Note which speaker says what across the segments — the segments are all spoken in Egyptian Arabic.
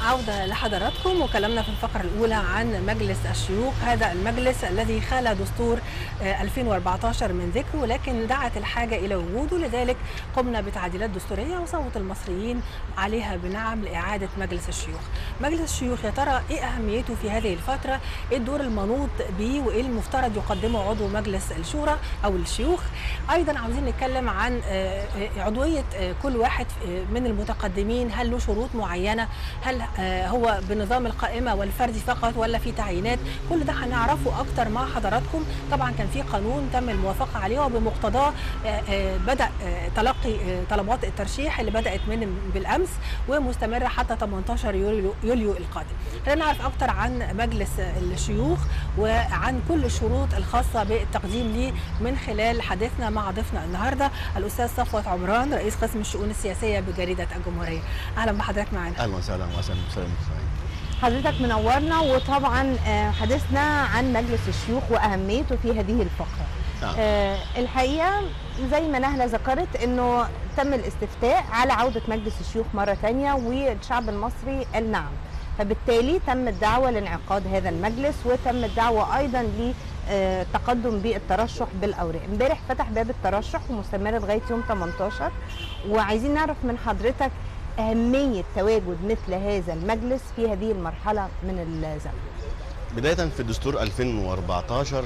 Speaker 1: عودة لحضراتكم وكلامنا في الفقرة الأولى عن مجلس الشيوخ هذا المجلس الذي خلى دستور 2014 من ذكره لكن دعت الحاجة إلى وجوده لذلك قمنا بتعديلات دستورية وصوت المصريين عليها بنعم لإعادة مجلس الشيوخ مجلس الشيوخ يا ترى إيه أهميته في هذه الفترة إيه الدور المنوط به وإيه المفترض يقدمه عضو مجلس الشورى أو الشيوخ أيضا عاوزين نتكلم عن عضوية كل واحد من المتقدمين هل له شروط معينة هل هو بنظام القائمة والفردي فقط ولا في تعيينات كل ده هنعرفه أكتر مع حضراتكم طبعا كان في قانون تم الموافقة عليه وبمقتضاه بدأ تلقي طلبات الترشيح اللي بدأت من بالأمس ومستمرة حتى 18 يوليو, يوليو القادم خلينا نعرف أكتر عن مجلس الشيوخ وعن كل الشروط الخاصة بالتقديم ليه من خلال حديثنا مع ضيفنا النهارده الأستاذ صفوت عمران رئيس قسم الشؤون السياسية بجريدة الجمهورية أهلا بحضرتك معنا
Speaker 2: أهلا وسهلا وسهلا وسهلا
Speaker 3: حضرتك منورنا وطبعا حديثنا عن مجلس الشيوخ واهميته في هذه الفقره. نعم. آه الحقيقه زي ما نهله ذكرت انه تم الاستفتاء على عوده مجلس الشيوخ مره ثانيه والشعب المصري قال نعم. فبالتالي تم الدعوه لانعقاد هذا المجلس وتم الدعوه ايضا للتقدم بالترشح بالاوراق. امبارح فتح باب الترشح ومستمر لغايه يوم 18 وعايزين نعرف من حضرتك أهمية تواجد مثل هذا المجلس في هذه المرحلة من الزمن
Speaker 2: بداية في دستور 2014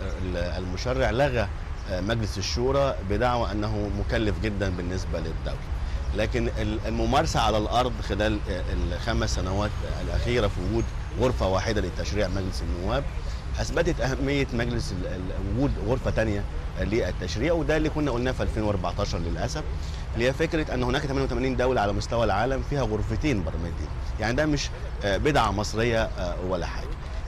Speaker 2: المشرع لغى مجلس الشورى بدعوى أنه مكلف جدا بالنسبة للدولة لكن الممارسة على الأرض خلال الخمس سنوات الأخيرة في وجود غرفة واحدة لتشريع مجلس النواب اثبتت اهميه مجلس وجود غرفه ثانيه للتشريع وده اللي كنا قلناه في 2014 للاسف اللي هي فكره ان هناك 88 دوله على مستوى العالم فيها غرفتين برلمانيتين يعني ده مش بدعه مصريه ولا حاجه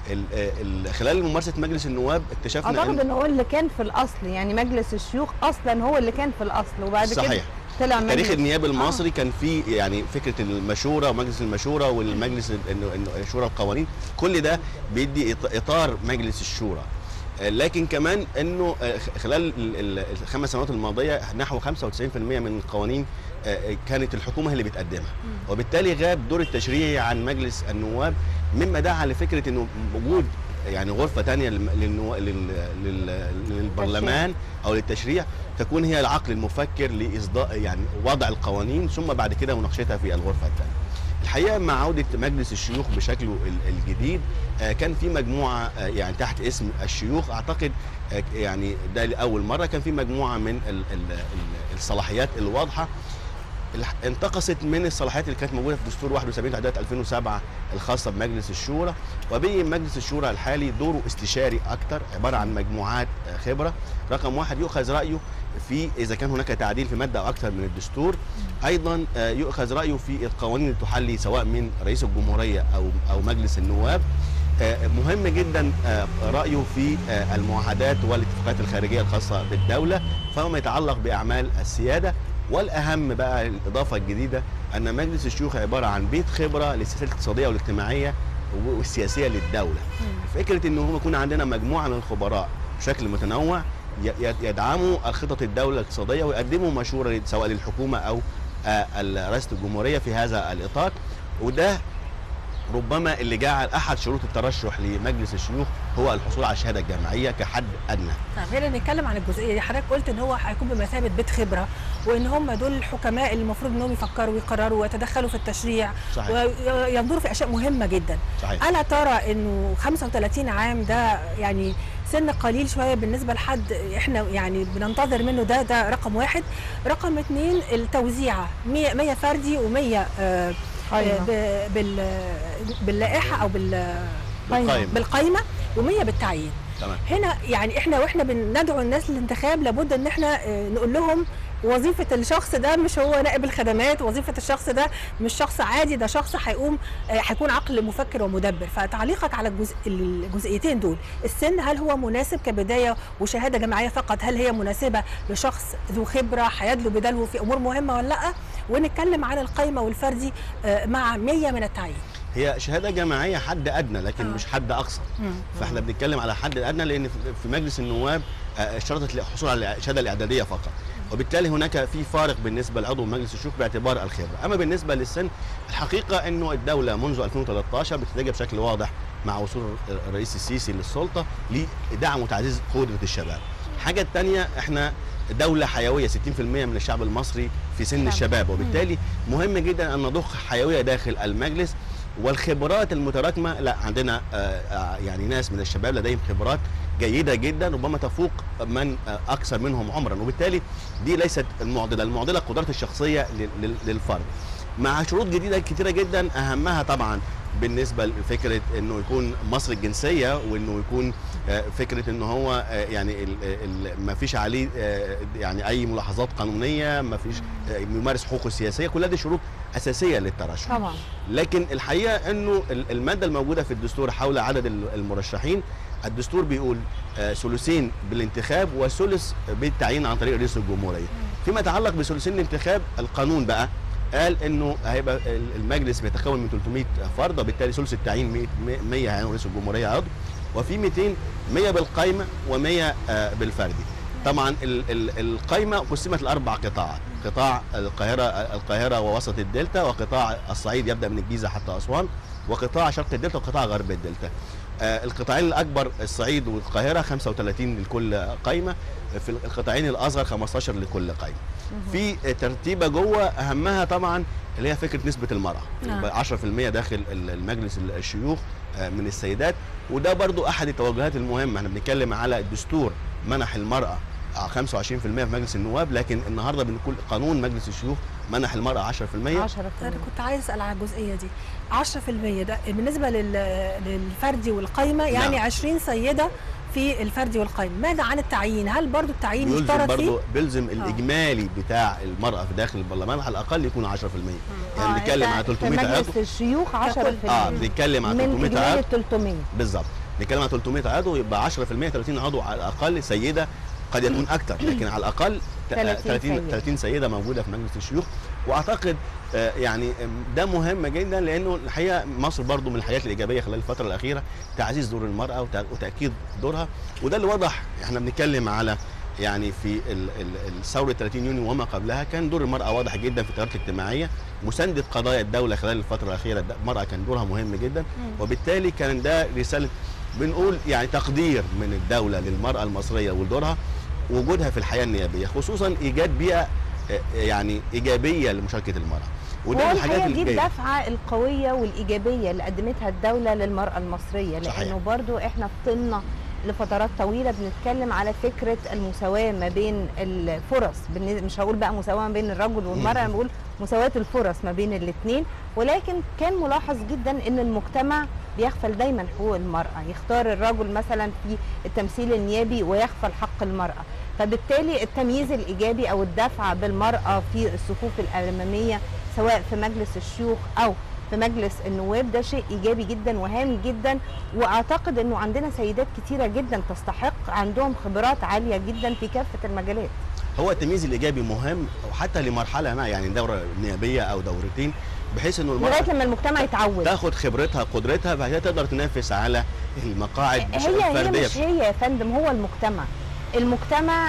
Speaker 2: خلال ممارسه مجلس النواب اكتشفنا
Speaker 3: اعتقد ان هو اللي كان في الاصل يعني مجلس الشيوخ اصلا هو اللي كان في الاصل وبعد
Speaker 2: صحيح.
Speaker 3: كده طلع مجلس
Speaker 2: تاريخ النيابه المصري آه. كان في يعني فكره المشوره ومجلس المشوره والمجلس انه شورى القوانين كل ده بيدي اطار مجلس الشورى لكن كمان انه خلال الخمس سنوات الماضيه نحو 95% من القوانين كانت الحكومه هي اللي بتقدمها وبالتالي غاب دور التشريعي عن مجلس النواب مما دعا لفكره انه وجود يعني غرفه ثانيه للنو... لل... لل... للبرلمان او للتشريع تكون هي العقل المفكر لاصداء يعني وضع القوانين ثم بعد كده مناقشتها في الغرفه الثانيه. الحقيقه مع عوده مجلس الشيوخ بشكله الجديد كان في مجموعه يعني تحت اسم الشيوخ اعتقد يعني ده لاول مره كان في مجموعه من الصلاحيات الواضحه انتقصت من الصلاحيات اللي كانت موجوده في دستور 71 تعديلات 2007 الخاصه بمجلس الشورى وبقي مجلس الشورى الحالي دوره استشاري اكثر عباره عن مجموعات خبره رقم واحد يؤخذ رايه في اذا كان هناك تعديل في ماده او اكثر من الدستور ايضا يؤخذ رايه في القوانين اللي تحلي سواء من رئيس الجمهوريه او او مجلس النواب مهم جدا رايه في المعاهدات والاتفاقات الخارجيه الخاصه بالدوله فيما يتعلق باعمال السياده والاهم بقى الاضافه الجديده ان مجلس الشيوخ عباره عن بيت خبره للسياسات الاقتصاديه والاجتماعيه والسياسيه للدوله. فكره ان هو يكون عندنا مجموعه من الخبراء بشكل متنوع يدعموا خطط الدوله الاقتصاديه ويقدموا مشوره سواء للحكومه او رئاسه الجمهوريه في هذا الاطار وده ربما اللي جعل احد شروط الترشح لمجلس الشيوخ هو الحصول على الشهاده الجامعيه كحد ادنى.
Speaker 1: طب خلينا نتكلم عن الجزئيه دي، حضرتك قلت ان هو هيكون بمثابه بيت خبره وان هم دول الحكماء اللي المفروض انهم يفكروا ويقرروا ويتدخلوا في التشريع
Speaker 2: صحيح.
Speaker 1: وينظروا في اشياء مهمه جدا.
Speaker 2: صحيح.
Speaker 1: الا ترى انه 35 عام ده يعني سن قليل شويه بالنسبه لحد احنا يعني بننتظر منه ده ده رقم واحد، رقم اثنين التوزيعه 100 100 فردي و100 آه بال باللائحه او بال
Speaker 2: بالقائمه
Speaker 1: بالقائمه و100 بالتعيين
Speaker 2: تمام
Speaker 1: هنا يعني احنا واحنا بندعو الناس للانتخاب لابد ان احنا نقول لهم وظيفة الشخص ده مش هو نائب الخدمات وظيفة الشخص ده مش شخص عادي ده شخص هيقوم هيكون عقل مفكر ومدبر فتعليقك على الجزء الجزئيتين دول السن هل هو مناسب كبداية وشهادة جماعية فقط هل هي مناسبة لشخص ذو خبرة هيدلو بدلو في أمور مهمة ولا لا ونتكلم عن القايمة والفردي مع 100 من التعيين
Speaker 2: هي شهاده جماعيه حد ادنى لكن آه. مش حد اقصى
Speaker 1: مم.
Speaker 2: فاحنا بنتكلم على حد ادنى لان في مجلس النواب اشترطت الحصول على الشهاده الاعداديه فقط وبالتالي هناك في فارق بالنسبه لعضو مجلس الشيوخ باعتبار الخبره اما بالنسبه للسن الحقيقه انه الدوله منذ 2013 بتتجه بشكل واضح مع وصول الرئيس السيسي للسلطه لدعم وتعزيز قدره الشباب الحاجه الثانيه احنا دولة حيوية 60% من الشعب المصري في سن الشباب وبالتالي مهم جدا أن نضخ حيوية داخل المجلس والخبرات المتراكمة لا عندنا يعني ناس من الشباب لديهم خبرات جيدة جدا ربما تفوق من أكثر منهم عمرا وبالتالي دي ليست المعضلة المعضلة قدرات الشخصية للفرد مع شروط جديدة كتيرة جدا أهمها طبعا بالنسبه لفكره انه يكون مصر الجنسيه وانه يكون فكره انه هو يعني ما فيش عليه يعني اي ملاحظات قانونيه ما فيش يمارس حقوقه السياسيه كلها دي شروط اساسيه للترشح
Speaker 3: طبعا
Speaker 2: لكن الحقيقه انه الماده الموجوده في الدستور حول عدد المرشحين الدستور بيقول ثلثين بالانتخاب وثلث بالتعيين عن طريق رئيس الجمهوريه فيما يتعلق بثلثين الانتخاب القانون بقى قال انه هيبقى المجلس بيتكون من 300 فرد وبالتالي ثلث التعيين 100 هيعين رئيس الجمهوريه عضو وفي 200 100 بالقايمه و100 بالفردي طبعا القايمه قسمت لاربع قطاعات قطاع القاهره القاهره ووسط الدلتا وقطاع الصعيد يبدا من الجيزه حتى اسوان وقطاع شرق الدلتا وقطاع غرب الدلتا القطاعين الاكبر الصعيد والقاهره 35 لكل قايمه في القطاعين الاصغر 15 لكل قايمه في ترتيبه جوه اهمها طبعا اللي هي فكره نسبه المراه
Speaker 1: نعم.
Speaker 2: 10% داخل المجلس الشيوخ من السيدات وده برضو احد التوجهات المهمه احنا بنتكلم على الدستور منح المراه 25% في مجلس النواب لكن النهارده بنقول قانون مجلس الشيوخ منح المراه 10%
Speaker 3: 10%
Speaker 1: انا كنت عايز اسال على الجزئيه دي 10% ده بالنسبه لل- للفردي والقايمه يعني
Speaker 2: نعم.
Speaker 1: 20 سيده في الفردي والقايمه ماذا عن التعيين هل برضو التعيين
Speaker 2: بيلزم
Speaker 1: يشترط فيه
Speaker 2: برضو بيلزم الاجمالي بتاع المراه في داخل البرلمان على الاقل يكون 10% يعني
Speaker 3: آه،
Speaker 2: بنتكلم
Speaker 3: أنت
Speaker 2: على
Speaker 3: في
Speaker 2: 300 عضو
Speaker 3: مجلس الشيوخ 10%
Speaker 2: اه بنتكلم على
Speaker 3: من
Speaker 2: 300
Speaker 3: اجمالي
Speaker 2: عضو
Speaker 3: 300
Speaker 2: بالظبط نتكلم على 300 عضو يبقى 10% 30 عضو على الاقل سيده قد يكون اكثر لكن على الاقل ت-
Speaker 3: 30
Speaker 2: 30
Speaker 3: سيدة.
Speaker 2: 30 سيده موجوده في مجلس الشيوخ واعتقد آه، يعني ده مهم جدا لانه الحقيقه مصر برضو من الحاجات الايجابيه خلال الفتره الاخيره تعزيز دور المراه وتأ- وتاكيد دورها وده اللي وضح احنا بنتكلم على يعني في ال- ال- الثوره 30 يونيو وما قبلها كان دور المراه واضح جدا في التيارات الاجتماعيه مسانده قضايا الدوله خلال الفتره الاخيره الد- المراه كان دورها مهم جدا وبالتالي كان ده رساله بنقول يعني تقدير من الدوله للمراه المصريه ودورها وجودها في الحياه النيابيه خصوصا ايجاد بيئه آه، يعني ايجابيه لمشاركه المراه وده
Speaker 3: هو
Speaker 2: من الحاجات
Speaker 3: الحقيقه دي
Speaker 2: الجيدة.
Speaker 3: الدفعه القويه والايجابيه اللي قدمتها الدوله للمراه المصريه
Speaker 2: صحيح.
Speaker 3: لانه برضو احنا فضلنا لفترات طويله بنتكلم على فكره المساواه ما بين الفرص بالن- مش هقول بقى مساواه ما بين الرجل والمراه انا بقول مساواه الفرص ما بين الاثنين ولكن كان ملاحظ جدا ان المجتمع بيغفل دايما حقوق المراه يختار الرجل مثلا في التمثيل النيابي ويغفل حق المراه فبالتالي التمييز الايجابي او الدفع بالمراه في الصفوف الاماميه سواء في مجلس الشيوخ او في مجلس النواب ده شيء ايجابي جدا وهام جدا واعتقد انه عندنا سيدات كتيره جدا تستحق عندهم خبرات عاليه جدا في كافه المجالات
Speaker 2: هو التمييز الايجابي مهم وحتى لمرحله ما يعني دوره نيابيه او دورتين بحيث انه المراه
Speaker 3: لغايه لما المجتمع يتعود
Speaker 2: تاخد خبرتها قدرتها بعد كده تقدر تنافس على المقاعد مش
Speaker 3: هي هي
Speaker 2: الفرديه
Speaker 3: مش هي يا فندم هو المجتمع المجتمع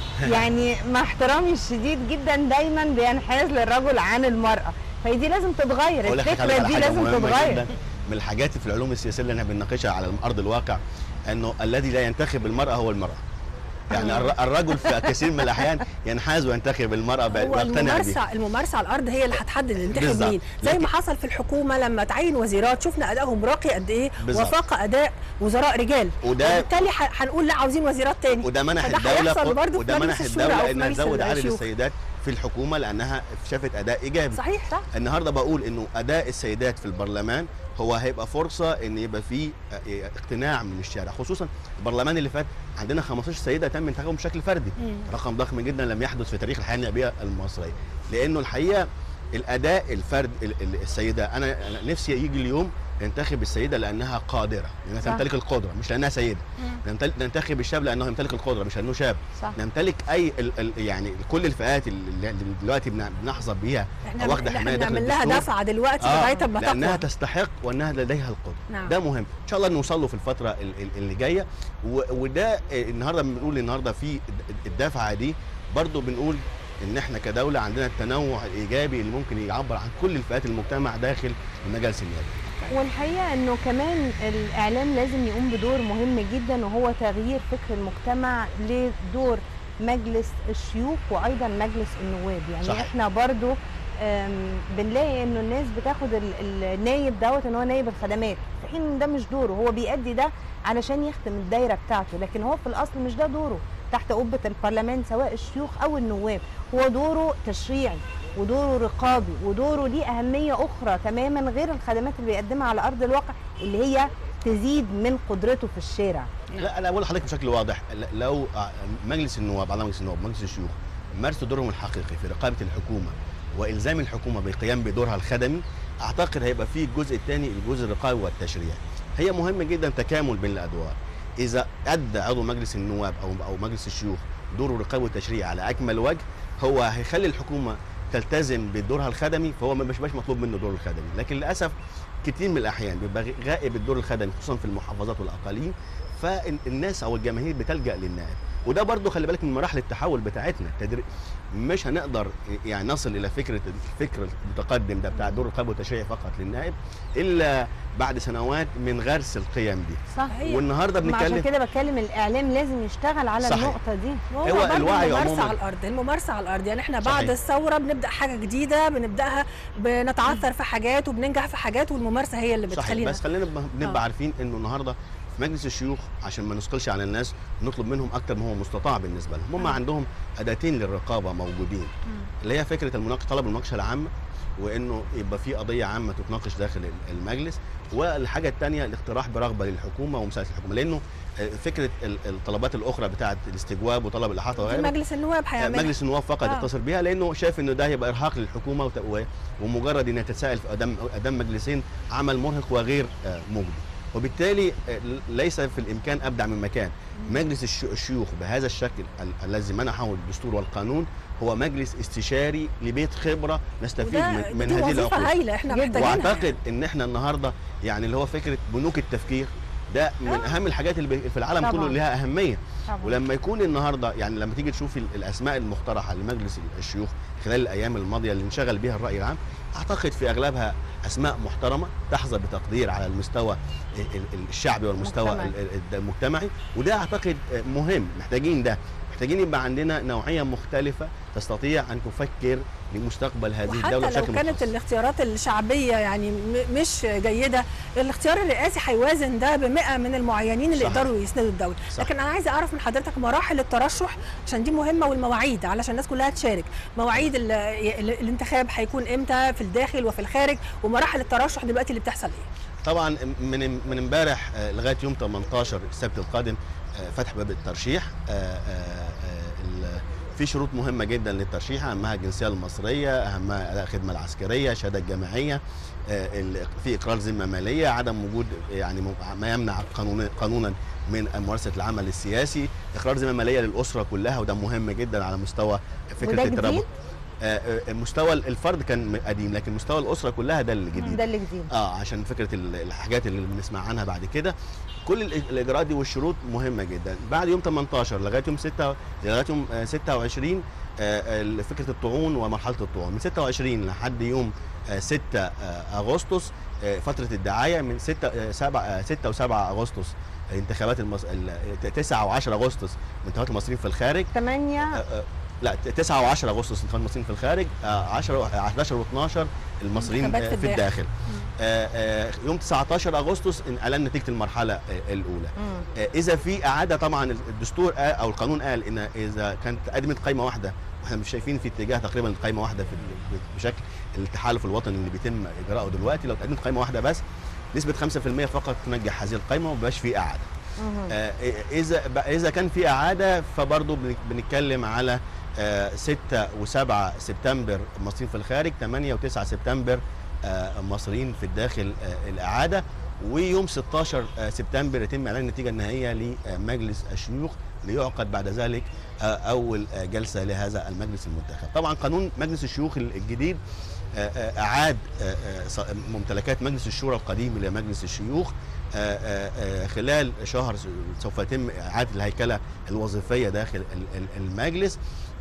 Speaker 3: يعني مع احترامي الشديد جدا دايما بينحاز للرجل عن المراه فهي دي لازم تتغير
Speaker 2: أقول لك
Speaker 3: الفكره
Speaker 2: على
Speaker 3: دي
Speaker 2: حاجة
Speaker 3: لازم
Speaker 2: مهمة
Speaker 3: تتغير
Speaker 2: جداً من الحاجات في العلوم السياسيه اللي احنا بنناقشها على ارض الواقع انه الذي لا ينتخب المراه هو المراه يعني الر- الرجل في كثير من الاحيان ينحاز وينتخب المراه ب-
Speaker 1: هو
Speaker 2: ويقتنع بيها
Speaker 1: الممارسه الممارسه على الارض هي اللي هتحدد اللي ينتخب
Speaker 2: بالظبط.
Speaker 1: مين زي
Speaker 2: لكن-
Speaker 1: ما حصل في الحكومه لما تعين وزيرات شفنا ادائهم راقي قد ايه
Speaker 2: بالظبط.
Speaker 1: وفاق اداء وزراء رجال
Speaker 2: وده-
Speaker 1: وبالتالي ح- هنقول لا عاوزين وزيرات تاني
Speaker 2: وده منح
Speaker 1: فده
Speaker 2: الدوله
Speaker 1: هيحصل برضه في
Speaker 2: وده
Speaker 1: مجلس
Speaker 2: منح
Speaker 1: الشورى أو
Speaker 2: الدوله
Speaker 1: في
Speaker 2: انها
Speaker 1: مجلس
Speaker 2: تزود عدد
Speaker 1: الشيوخ.
Speaker 2: السيدات في الحكومه لانها شافت اداء ايجابي
Speaker 1: صحيح صح
Speaker 2: النهارده بقول انه اداء السيدات في البرلمان هو هيبقى فرصه ان يبقى فيه اه، اقتناع من الشارع خصوصا البرلمان اللي فات عندنا 15 سيده تم انتخابهم بشكل فردي
Speaker 1: مم.
Speaker 2: رقم ضخم جدا لم يحدث في تاريخ الحياه النيابيه المصريه لانه الحقيقه الاداء الفرد ال- ال- السيده انا أنا نفسي يجي اليوم ننتخب السيده لانها قادره لانها
Speaker 3: صح.
Speaker 2: تمتلك القدره مش لانها سيده نمتل- ننتخب الشاب لانه يمتلك القدره مش لانه شاب
Speaker 3: صح
Speaker 2: نمتلك اي ال ال يعني كل الفئات اللي اللي دلوقتي بن- بنحظى بيها
Speaker 1: احنا
Speaker 2: واخدة
Speaker 1: احنا
Speaker 2: حماية داخل
Speaker 1: بنعمل لها
Speaker 2: الدستور.
Speaker 1: دفعه دلوقتي
Speaker 2: آه،
Speaker 1: لغايه اما
Speaker 2: لانها
Speaker 1: تقوى
Speaker 2: تستحق وانها لديها القدره
Speaker 1: نعم.
Speaker 2: ده مهم ان شاء الله نوصل له في الفتره ال- ال- اللي جايه و- وده آه، النهارده بنقول النهارده في الد- الدفعه دي برضو بنقول ان احنا كدوله عندنا التنوع الايجابي اللي ممكن يعبر عن كل الفئات المجتمع داخل المجالس النيابي
Speaker 3: والحقيقه انه كمان الاعلام لازم يقوم بدور مهم جدا وهو تغيير فكر المجتمع لدور مجلس الشيوخ وايضا مجلس النواب يعني
Speaker 2: صحيح.
Speaker 3: احنا برضو أم، بنلاقي انه الناس بتاخد ال- النايب دوت ان هو نايب الخدمات في حين ان ده مش دوره هو بيأدي ده علشان يختم الدايره بتاعته لكن هو في الاصل مش ده دوره تحت قبه البرلمان سواء الشيوخ او النواب هو دوره تشريعي ودوره رقابي ودوره ليه أهمية أخرى تماما غير الخدمات اللي بيقدمها على أرض الواقع اللي هي تزيد من قدرته في الشارع
Speaker 2: لا انا بقول لحضرتك بشكل واضح ل- لو آه، مجلس النواب على مجلس النواب مجلس الشيوخ مارسوا دورهم الحقيقي في رقابه الحكومه والزام الحكومه بالقيام بدورها الخدمي اعتقد هيبقى فيه الجزء الثاني الجزء الرقابي والتشريعي هي مهم جدا تكامل بين الادوار اذا ادى عضو مجلس النواب او او مجلس الشيوخ دوره الرقابي والتشريعي على اكمل وجه هو هيخلي الحكومه تلتزم بدورها الخدمي فهو ما مش مش مطلوب منه دور الخدمي لكن للاسف كتير من الاحيان بيبقى غائب الدور الخدمي خصوصا في المحافظات والاقاليم فالناس او الجماهير بتلجا للنائب وده برضو خلي بالك من مراحل التحول بتاعتنا التدري... مش هنقدر يعني نصل الى فكره الفكر المتقدم ده بتاع دور الرقابه والتشريع فقط للنائب الا بعد سنوات من غرس القيم دي
Speaker 3: صح
Speaker 1: هي
Speaker 2: والنهارده
Speaker 3: ما عشان
Speaker 2: بنتكلم
Speaker 3: كده بتكلم الإعلام لازم يشتغل على
Speaker 2: صحيح.
Speaker 3: النقطة دي
Speaker 1: وهو
Speaker 2: هو
Speaker 1: برضه
Speaker 2: الوعي
Speaker 1: الممارسه
Speaker 2: عموماً.
Speaker 1: على الارض الممارسه على الارض يعني احنا بعد
Speaker 2: صحيح.
Speaker 1: الثوره بنبدا حاجه جديده بنبداها بنتعثر في حاجات وبننجح في حاجات والممارسه هي اللي
Speaker 2: صحيح
Speaker 1: بتخلينا
Speaker 2: بس خلينا نبقى- بنبقى
Speaker 1: آه.
Speaker 2: عارفين انه النهارده في مجلس الشيوخ عشان ما نثقلش على الناس نطلب منهم اكتر ما هو مستطاع بالنسبه لهم هم
Speaker 1: آه.
Speaker 2: عندهم اداتين للرقابه موجودين
Speaker 1: مم.
Speaker 2: اللي هي فكره المناقشه طلب المناقشه العامه وانه يبقى في قضيه عامه تتناقش داخل المجلس والحاجه الثانيه الاقتراح برغبه للحكومه ومساعده الحكومه لانه آه، فكره ال- الطلبات الاخرى بتاعه الاستجواب وطلب الاحاطه
Speaker 1: دي
Speaker 2: وغيرها
Speaker 1: مجلس النواب هيعملها
Speaker 2: مجلس النواب فقط
Speaker 1: آه.
Speaker 2: يتصل بها لانه شايف انه ده هيبقى ارهاق للحكومه وت- و- ومجرد انها تتساءل في قدام قدام مجلسين عمل مرهق وغير آه، مجدي وبالتالي آه، ليس في الامكان ابدع من مكان مجلس الش- الشيوخ بهذا الشكل ال- الذي منحه الدستور والقانون هو مجلس استشاري لبيت خبره نستفيد
Speaker 1: وده
Speaker 2: من, من
Speaker 1: دي
Speaker 2: هذه
Speaker 1: وظيفه
Speaker 2: العقول
Speaker 1: هايله احنا
Speaker 3: جداً.
Speaker 1: محتاجينها
Speaker 2: واعتقد ان احنا النهارده يعني اللي هو فكره بنوك التفكير ده من
Speaker 1: آه.
Speaker 2: اهم الحاجات اللي بي- في العالم كله
Speaker 3: طبعاً.
Speaker 2: اللي لها اهميه
Speaker 3: طبعا
Speaker 2: ولما يكون النهارده يعني لما تيجي تشوفي ال- الاسماء المقترحه لمجلس الشيوخ خلال الايام الماضيه اللي انشغل بها الراي العام اعتقد في اغلبها اسماء محترمه تحظى بتقدير على المستوى ال- ال- الشعبي والمستوى
Speaker 3: مجتمعي.
Speaker 2: ال- ال- المجتمعي وده اعتقد مهم محتاجين ده محتاجين يبقى عندنا نوعيه مختلفه تستطيع ان تفكر لمستقبل هذه الدوله
Speaker 1: وحتى لو
Speaker 2: بشكل
Speaker 1: كانت
Speaker 2: متخصص.
Speaker 1: الاختيارات الشعبيه يعني م- مش جيده الاختيار الرئاسي هيوازن ده ب 100 من المعينين اللي
Speaker 2: صحيح.
Speaker 1: يقدروا يسندوا الدوله
Speaker 2: صح.
Speaker 1: لكن انا عايزه اعرف من حضرتك مراحل الترشح عشان دي مهمه والمواعيد علشان الناس كلها تشارك مواعيد ال- ال- الانتخاب هيكون امتى في الداخل وفي الخارج ومراحل الترشح دلوقتي اللي بتحصل ايه
Speaker 2: طبعا من من امبارح آه، لغايه يوم 18 السبت القادم آه، فتح باب الترشيح آه، آه، آه، ال- في شروط مهمه جدا للترشيح اهمها الجنسيه المصريه اهمها اداء الخدمه العسكريه شهاده جامعيه آه، ال- في اقرار ذمه ماليه عدم وجود يعني م- ما يمنع قانونا قانونا من ممارسه العمل السياسي اقرار ذمه ماليه للاسره كلها وده مهم جدا على مستوى فكره
Speaker 3: وده جديد؟
Speaker 2: الترابط آه، آه، مستوى الفرد كان قديم لكن مستوى الاسره كلها ده الجديد
Speaker 3: ده اللي جديد
Speaker 2: اه عشان فكره ال- الحاجات اللي بنسمع عنها بعد كده كل ال- الاجراءات دي والشروط مهمه جدا بعد يوم 18 لغايه يوم 6 لغايه يوم آه، 26 آه، ال- فكره الطعون ومرحله الطعون من 26 لحد يوم آه، 6 آه، اغسطس آه، فتره الدعايه من 6 7 6 و7 اغسطس انتخابات المص... 9 و10 اغسطس انتخابات المصريين في الخارج
Speaker 3: 8
Speaker 2: آه، آه، لا 9 و10 اغسطس انتخابات المصريين في الخارج آه، 10 11 و12 المصريين
Speaker 1: انتخابات
Speaker 2: آه،
Speaker 1: في
Speaker 2: في
Speaker 1: الداخل.
Speaker 2: الداخل آه، آه، يوم 19 اغسطس إن اعلن نتيجه المرحله آه، الاولى
Speaker 3: مم.
Speaker 2: آه، اذا في اعاده طبعا الدستور قال او القانون قال ان اذا كانت قدمت قائمه واحده واحنا مش شايفين في اتجاه تقريبا القائمه واحده في ال- بشكل التحالف الوطني اللي بيتم اجراءه دلوقتي لو قدمت قائمه واحده بس نسبه 5% فقط تنجح هذه القائمه وما بيبقاش في اعاده
Speaker 3: مم.
Speaker 2: آه، اذا ب- اذا كان في اعاده فبرضه بن- بنتكلم على 6 و7 سبتمبر مصريين في الخارج 8 و9 سبتمبر آه، مصريين في الداخل آه، الاعاده ويوم 16 آه، سبتمبر يتم اعلان النتيجه النهائيه لمجلس الشيوخ ليعقد بعد ذلك آه، اول آه، جلسه لهذا المجلس المنتخب. طبعا قانون مجلس الشيوخ الجديد آه، آه، اعاد آه، آه، ص- ممتلكات مجلس الشورى القديم الى مجلس الشيوخ آه، آه، آه، خلال شهر س- سوف يتم اعاده الهيكله الوظيفيه داخل ال- ال- المجلس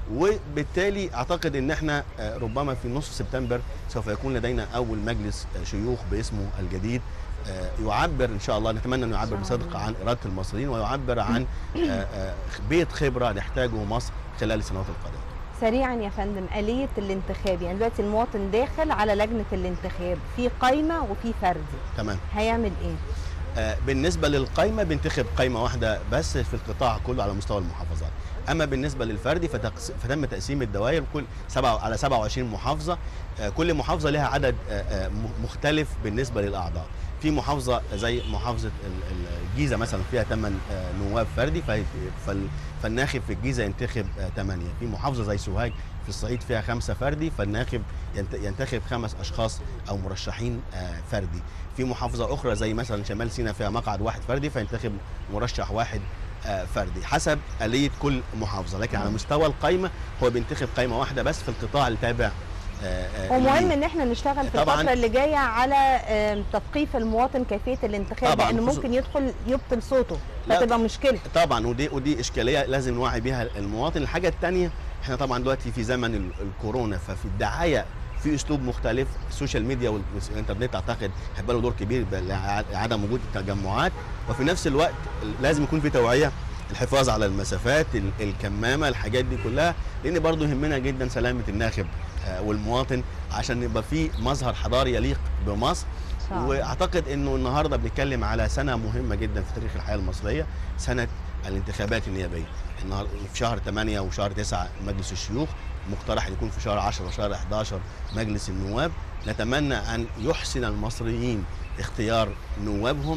Speaker 2: وبالتالي اعتقد ان احنا آه، ربما في نصف سبتمبر سوف يكون لدينا اول مجلس آه، شيوخ باسمه الجديد آه، يعبر ان شاء الله نتمنى انه يعبر
Speaker 3: إن شاء
Speaker 2: بصدق
Speaker 3: الله.
Speaker 2: عن اراده المصريين ويعبر عن آه، آه، بيت خبره نحتاجه مصر خلال السنوات القادمه
Speaker 3: سريعا يا فندم آلية الانتخاب يعني دلوقتي المواطن داخل على لجنة الانتخاب في قايمة وفي فردي
Speaker 2: تمام
Speaker 3: هيعمل ايه؟
Speaker 2: آه، بالنسبه للقايمه بنتخب قايمه واحده بس في القطاع كله على مستوى المحافظات اما بالنسبه للفردي فتقس- فتم تقسيم الدوائر كل سبعة على 27 محافظه آه، كل محافظه لها عدد آه، آه، م- مختلف بالنسبه للاعضاء في محافظه زي محافظه ال- ال- الجيزه مثلا فيها 8 نواب فردي فهي- فال- فالناخب في الجيزه ينتخب 8 في محافظه زي سوهاج في الصعيد فيها خمسة فردي فالناخب ينت- ينتخب خمس اشخاص او مرشحين آه، فردي في محافظه اخرى زي مثلا شمال سيناء فيها مقعد واحد فردي فينتخب مرشح واحد آه، فردي حسب آلية كل محافظة لكن على مستوى القايمة هو بينتخب قايمة واحدة بس في القطاع التابع آه، آه،
Speaker 3: ومهم
Speaker 2: ليه.
Speaker 3: ان احنا نشتغل في
Speaker 2: طبعاً.
Speaker 3: الفترة اللي جاية على آم، تثقيف المواطن كيفية الانتخاب
Speaker 2: طبعاً،
Speaker 3: لانه
Speaker 2: خصوص-
Speaker 3: ممكن يدخل يبطل صوته
Speaker 2: لا،
Speaker 3: فتبقى مشكلة
Speaker 2: طبعا ودي ودي اشكاليه لازم نوعي بيها المواطن الحاجه الثانيه احنا طبعا دلوقتي في زمن ال- الكورونا ففي الدعايه في اسلوب مختلف السوشيال ميديا وال- والانترنت اعتقد هيبقى له دور كبير لعدم وجود التجمعات وفي نفس الوقت لازم يكون في توعيه الحفاظ على المسافات ال- الكمامه الحاجات دي كلها لان برضو يهمنا جدا سلامه الناخب آه، والمواطن عشان يبقى في مظهر حضاري يليق بمصر
Speaker 3: شاء الله.
Speaker 2: واعتقد انه النهارده بنتكلم على سنه مهمه جدا في تاريخ الحياه المصريه سنه الانتخابات النيابيه النهار في شهر 8 وشهر 9 مجلس الشيوخ مقترح يكون في شهر 10 وشهر 11 مجلس النواب نتمنى ان يحسن المصريين اختيار نوابهم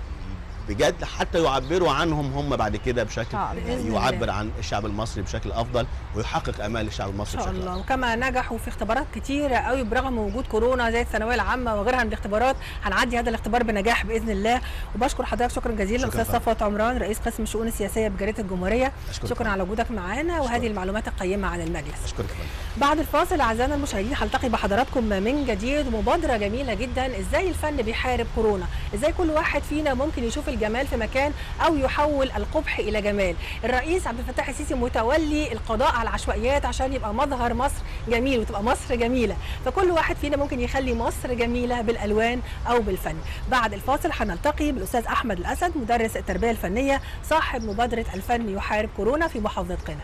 Speaker 2: بجد حتى يعبروا عنهم هم بعد كده بشكل
Speaker 3: شاء الله.
Speaker 1: بإذن الله.
Speaker 2: يعبر عن الشعب المصري بشكل افضل ويحقق امال الشعب
Speaker 1: ان
Speaker 2: المصري
Speaker 1: شاء
Speaker 2: بشكل
Speaker 1: الله
Speaker 2: افضل
Speaker 1: وكما نجحوا في اختبارات كتيره قوي برغم وجود كورونا زي الثانويه العامه وغيرها من الاختبارات هنعدي هذا الاختبار بنجاح باذن الله وبشكر حضرتك شكرا جزيلا
Speaker 2: شكراً
Speaker 1: الاستاذ
Speaker 2: فندم.
Speaker 1: صفوت عمران رئيس قسم الشؤون السياسيه بجريده الجمهوريه
Speaker 2: أشكرك
Speaker 1: شكرا
Speaker 2: فندم.
Speaker 1: على وجودك معانا وهذه
Speaker 2: أشكرك.
Speaker 1: المعلومات القيمه عن المجلس
Speaker 2: اشكرك فندم
Speaker 1: بعد الفاصل اعزائنا المشاهدين هلتقي بحضراتكم من جديد مبادره جميله جدا ازاي الفن بيحارب كورونا ازاي كل واحد فينا ممكن يشوف الجمال في مكان او يحول القبح الى جمال الرئيس عبد الفتاح السيسي متولي القضاء على العشوائيات عشان يبقى مظهر مصر جميل وتبقى مصر جميله فكل واحد فينا ممكن يخلي مصر جميله بالالوان او بالفن بعد الفاصل هنلتقي بالاستاذ احمد الاسد مدرس التربيه الفنيه صاحب مبادره الفن يحارب كورونا في محافظه قنا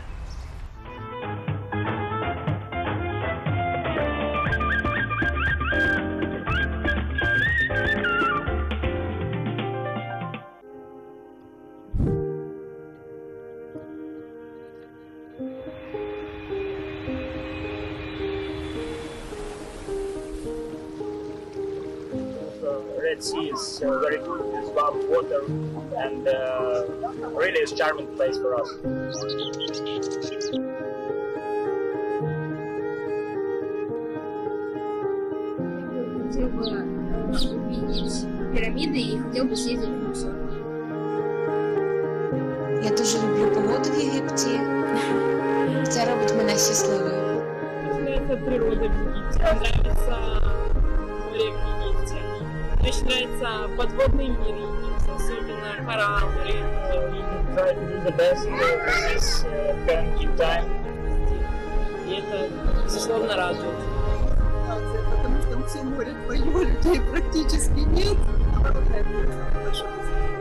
Speaker 4: the Red Sea is uh, very good. It's warm water and uh, really is charming place for us.
Speaker 5: хотел бы э, увидеть пирамиды и хотел бы съездить в Мусор.
Speaker 6: Я дуже люблю погоду в Єгипті. Це робить мене щасливою.
Speaker 7: Мне нравится природа в Египте, нравится море в Египте. Мне очень нравится подводный мир Египта, особенно кораллы, рыбы.
Speaker 4: We try to do the best uh, with this uh, quarantine time.
Speaker 7: И это, безусловно, радует.
Speaker 8: потому что все море твое, людей практически нет. Наоборот, это большое